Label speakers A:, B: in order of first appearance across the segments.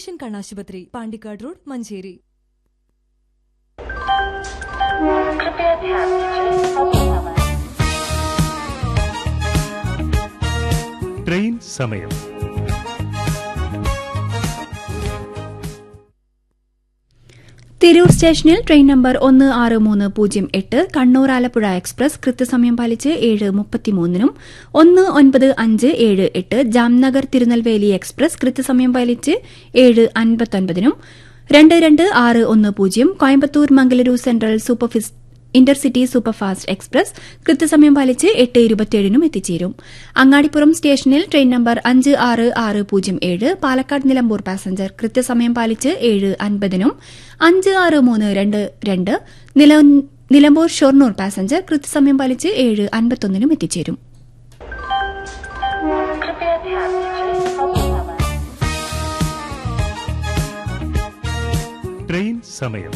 A: vision കണ്ണാശുപത്രി Pandikkad road Manjeri
B: कृपया ध्यान दीजिए सभी समय
C: ട്രെയിൻ സമയം
D: തിരൂർ സ്റ്റേഷനിൽ ട്രെയിൻ നമ്പർ ഒന്ന് ആറ് മൂന്ന് പൂജ്യം എട്ട് കണ്ണൂർ ആലപ്പുഴ എക്സ്പ്രസ് കൃത്യസമയം പാലിച്ച് ഏഴ് മുപ്പത്തിമൂന്നിനും ഒന്ന് ഒൻപത് അഞ്ച് ഏഴ് എട്ട് ജാംനഗർ തിരുനെൽവേലി എക്സ്പ്രസ് കൃത്യസമയം പാലിച്ച് ഏഴ് അൻപത്തൊൻപതിനും രണ്ട് രണ്ട് ആറ് ഒന്ന് പൂജ്യം Coimbatore Mangaluru central superfast intercity superfast express കൃത്യസമയം പാലിച്ച് എട്ട് ഇരുപത്തിയേഴിനും എത്തിച്ചേരും അങ്ങാടിപ്പുറം സ്റ്റേഷനിൽ ട്രെയിൻ നമ്പർ അഞ്ച് ആറ് ആറ് പൂജ്യം ഏഴ് പാലക്കാട് നിലമ്പൂർ പാസഞ്ചർ കൃത്യസമയം പാലിച്ച് ഏഴ് അൻപതിനും അഞ്ച് ആറ് മൂന്ന് രണ്ട് രണ്ട് നില- നിലമ്പൂർ ഷൊർണൂർ പാസഞ്ചർ കൃത്യസമയം പാലിച്ച് ഏഴ് അൻപത്തൊന്നിനും എത്തിച്ചേരും
B: कृपया ध्यान दीजिए सभी समय
C: ട്രെയിൻ സമയം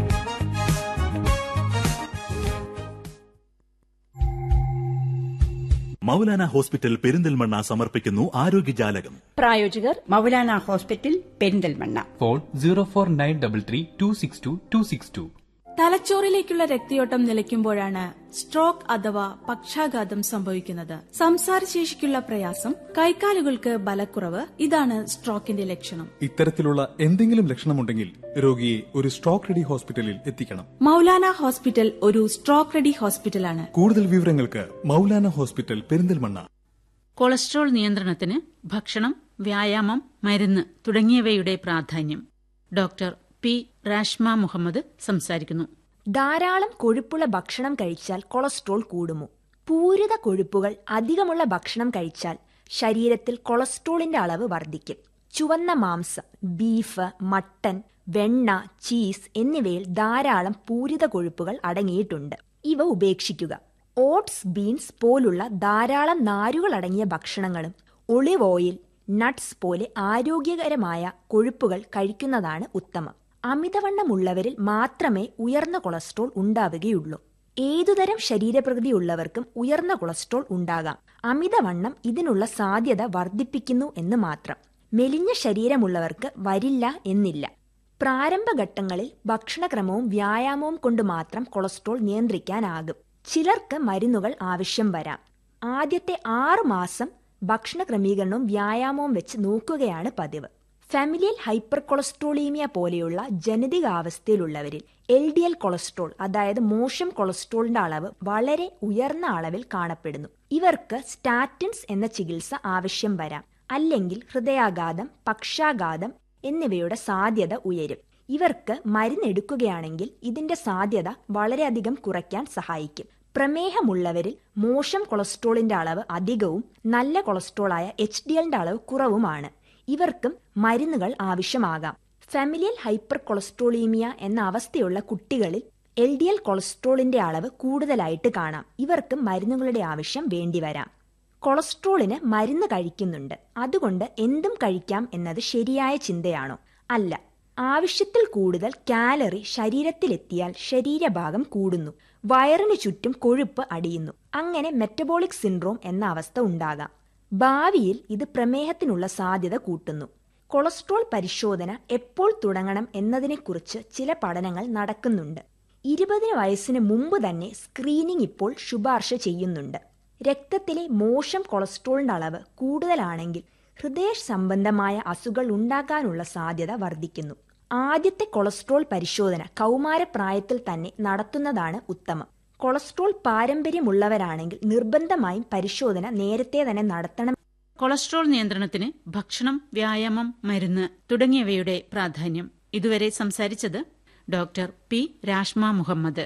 E: മൗലാന ഹോസ്പിറ്റൽ പെരിന്തൽമണ്ണ സമർപ്പിക്കുന്നു ആരോഗ്യജാലകം
F: പ്രായോജകർ Maulana hospital Perinthalmanna
G: phone zero four nine double three two six two two six two
H: തലച്ചോറിലേക്കുള്ള രക്തയോട്ടം നിലയ്ക്കുമ്പോഴാണ് സ്ട്രോക്ക് അഥവാ പക്ഷാഘാതം സംഭവിക്കുന്നത് സംസാരശേഷിക്കുള്ള പ്രയാസം കൈക്കാലുകൾക്ക് ബലക്കുറവ് ഇതാണ് സ്ട്രോക്കിന്റെ ലക്ഷണം
I: ഇത്തരത്തിലുള്ള എന്തെങ്കിലും ലക്ഷണമുണ്ടെങ്കിൽ രോഗിയെ ഒരു സ്ട്രോക്ക് റെഡി ഹോസ്പിറ്റലിൽ എത്തിക്കണം
H: മൗലാന ഹോസ്പിറ്റൽ ഒരു സ്ട്രോക്ക് റെഡി ഹോസ്പിറ്റലാണ്
I: കൂടുതൽ വിവരങ്ങൾക്ക് മൗലാന ഹോസ്പിറ്റൽ പെരിന്തൽമണ്ണ
J: കൊളസ്ട്രോൾ നിയന്ത്രണത്തിന് ഭക്ഷണം വ്യായാമം മരുന്ന് തുടങ്ങിയവയുടെ പ്രാധാന്യം ഡോക്ടർ പി റാഷ്മ മുഹമ്മദ് സംസാരിക്കുന്നു
K: ധാരാളം കൊഴുപ്പുള്ള ഭക്ഷണം കഴിച്ചാൽ കൊളസ്ട്രോൾ കൂടുമോ പൂരിത കൊഴുപ്പുകൾ അധികമുള്ള ഭക്ഷണം കഴിച്ചാൽ ശരീരത്തിൽ കൊളസ്ട്രോളിന്റെ അളവ് വർദ്ധിക്കും ചുവന്ന മാംസം ബീഫ് മട്ടൻ വെണ്ണ ചീസ് എന്നിവയിൽ ധാരാളം പൂരിത കൊഴുപ്പുകൾ അടങ്ങിയിട്ടുണ്ട് ഇവ ഉപേക്ഷിക്കുക ഓട്സ് ബീൻസ് പോലുള്ള ധാരാളം നാരുകൾ അടങ്ങിയ ഭക്ഷണങ്ങളും ഒളിവ് ഓയിൽ നട്ട്സ് പോലെ ആരോഗ്യകരമായ കൊഴുപ്പുകൾ കഴിക്കുന്നതാണ് ഉത്തമം അമിതവണ്ണമുള്ളവരിൽ മാത്രമേ ഉയർന്ന കൊളസ്ട്രോൾ ഉണ്ടാവുകയുള്ളൂ ഏതുതരം ശരീരപ്രകൃതിയുള്ളവർക്കും ഉയർന്ന കൊളസ്ട്രോൾ ഉണ്ടാകാം അമിതവണ്ണം ഇതിനുള്ള സാധ്യത വർദ്ധിപ്പിക്കുന്നു എന്ന് മാത്രം മെലിഞ്ഞ ശരീരമുള്ളവർക്ക് വരില്ല എന്നില്ല പ്രാരംഭഘട്ടങ്ങളിൽ ഭക്ഷണക്രമവും വ്യായാമവും കൊണ്ട് മാത്രം കൊളസ്ട്രോൾ നിയന്ത്രിക്കാനാകും ചിലർക്ക് മരുന്നുകൾ ആവശ്യം വരാം ആദ്യത്തെ ആറു മാസം ഭക്ഷണ ക്രമീകരണവും വ്യായാമവും വെച്ച് നോക്കുകയാണ് പതിവ് ഫാമിലിയൽ ഹൈപ്പർ കൊളസ്ട്രോളീമിയ പോലെയുള്ള ജനിതകാവസ്ഥയിലുള്ളവരിൽ എൽ ഡി എൽ കൊളസ്ട്രോൾ അതായത് മോശം കൊളസ്ട്രോളിന്റെ അളവ് വളരെ ഉയർന്ന അളവിൽ കാണപ്പെടുന്നു ഇവർക്ക് സ്റ്റാറ്റിൻസ് എന്ന ചികിത്സ ആവശ്യം വരാം അല്ലെങ്കിൽ ഹൃദയാഘാതം പക്ഷാഘാതം എന്നിവയുടെ സാധ്യത ഉയരും ഇവർക്ക് മരുന്നെടുക്കുകയാണെങ്കിൽ ഇതിന്റെ സാധ്യത വളരെയധികം കുറയ്ക്കാൻ സഹായിക്കും പ്രമേഹമുള്ളവരിൽ മോശം കൊളസ്ട്രോളിന്റെ അളവ് അധികവും നല്ല കൊളസ്ട്രോളായ എച്ച് ഡി എല്ലിന്റെ അളവ് കുറവുമാണ് ഇവർക്കും മരുന്നുകൾ ആവശ്യമാകാം ഫാമിലിയൽ ഹൈപ്പർ കൊളസ്ട്രോളീമിയ എന്ന അവസ്ഥയുള്ള കുട്ടികളിൽ എൽ ഡി എൽ കൊളസ്ട്രോളിന്റെ അളവ് കൂടുതലായിട്ട് കാണാം ഇവർക്കും മരുന്നുകളുടെ ആവശ്യം വേണ്ടിവരാം കൊളസ്ട്രോളിന് മരുന്ന് കഴിക്കുന്നുണ്ട് അതുകൊണ്ട് എന്തും കഴിക്കാം എന്നത് ശരിയായ ചിന്തയാണോ അല്ല ആവശ്യത്തിൽ കൂടുതൽ കാലറി ശരീരത്തിലെത്തിയാൽ ശരീരഭാഗം കൂടുന്നു വയറിനു ചുറ്റും കൊഴുപ്പ് അടിയുന്നു അങ്ങനെ മെറ്റബോളിക് സിൻഡ്രോം എന്ന അവസ്ഥ ഉണ്ടാകാം ഭാവിയിൽ ഇത് പ്രമേഹത്തിനുള്ള സാധ്യത കൂട്ടുന്നു കൊളസ്ട്രോൾ പരിശോധന എപ്പോൾ തുടങ്ങണം എന്നതിനെക്കുറിച്ച് ചില പഠനങ്ങൾ നടക്കുന്നുണ്ട് ഇരുപതിന് വയസ്സിന് മുമ്പ് തന്നെ സ്ക്രീനിംഗ് ഇപ്പോൾ ശുപാർശ ചെയ്യുന്നുണ്ട് രക്തത്തിലെ മോശം കൊളസ്ട്രോളിന്റെ അളവ് കൂടുതലാണെങ്കിൽ ഹൃദയ സംബന്ധമായ അസുഖങ്ങൾ ഉണ്ടാകാനുള്ള സാധ്യത വർദ്ധിക്കുന്നു ആദ്യത്തെ കൊളസ്ട്രോൾ പരിശോധന കൗമാരപ്രായത്തിൽ തന്നെ നടത്തുന്നതാണ് ഉത്തമം കൊളസ്ട്രോൾ പാരമ്പര്യമുള്ളവരാണെങ്കിൽ നിർബന്ധമായും പരിശോധന നേരത്തെ തന്നെ നടത്തണം
J: കൊളസ്ട്രോൾ നിയന്ത്രണത്തിന് ഭക്ഷണം വ്യായാമം മരുന്ന് തുടങ്ങിയവയുടെ പ്രാധാന്യം ഇതുവരെ സംസാരിച്ചത് doctor P Rashma Muhammad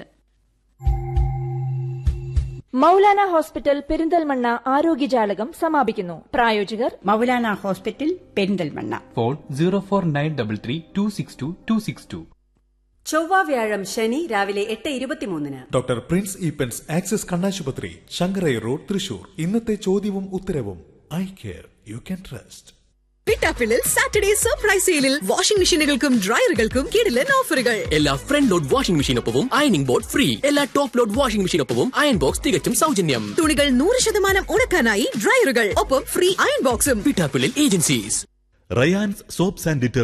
F: Maulana hospital Perinthalmanna ആരോഗ്യജാലകം സമാപിക്കുന്നു പ്രായോജകർ Maulana hospital Perinthalmanna
G: phone zero four nine double three two six two two six two
L: ചൊവ്വ വ്യാഴം ശനി രാവിലെ എട്ട് ഇരുപത്തിമൂന്നിന്
I: ഡോക്ടർ പ്രിൻസ് ഈപ്പൻസ് ആക്സിസ് കണ്ണാശുപത്രി ശങ്കരൈ റോഡ് തൃശൂർ ഇന്നത്തെ ചോദ്യവും ഉത്തരവും I care you can trust
M: പിട്ടാപ്പിളിൽ സാറ്റർഡേ സർപ്രൈസ് സെയിലിൽ വാഷിംഗ് മെഷീനുകൾക്കും ഡ്രയറുകൾക്കും കിടിലൻ ഓഫറുകൾ
N: എല്ലാ ഫ്രണ്ട് ലോഡ് വാഷിംഗ് മെഷീനൊപ്പവും അയണിംഗ് ബോർഡ് ഫ്രീ എല്ലാ ടോപ്പ് ലോഡ് വാഷിംഗ് മെഷീനൊപ്പവും അയൺ ബോക്സ് തികച്ചും സൗജന്യം
M: തുണികൾ നൂറ് ശതമാനം ഉണക്കാനായി ഡ്രയറുകൾ ഒപ്പം ഫ്രീ അയൺ ബോക്സും
N: പിട്ടാപ്പിളിൽ ഏജൻസീസ്
E: റയാൻസ് സോപ്സ് ആൻഡ്